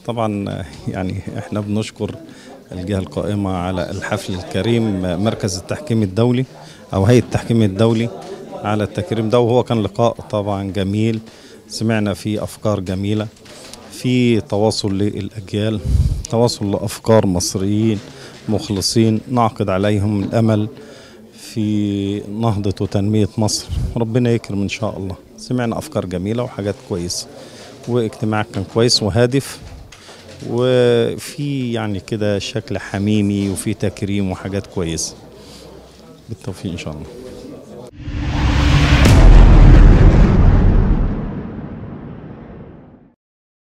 طبعا يعني احنا بنشكر الجهة القائمة على الحفل الكريم مركز التحكيم الدولي أو هيئة التحكيم الدولي على التكريم ده وهو كان لقاء طبعا جميل سمعنا فيه أفكار جميلة في تواصل للأجيال تواصل لأفكار مصريين مخلصين نعقد عليهم الأمل في نهضة وتنمية مصر ربنا يكرم إن شاء الله سمعنا أفكار جميلة وحاجات كويسة واجتماع كان كويس وهادف وفي يعني كده شكل حميمي وفي تكريم وحاجات كويسة بالتوفيق إن شاء الله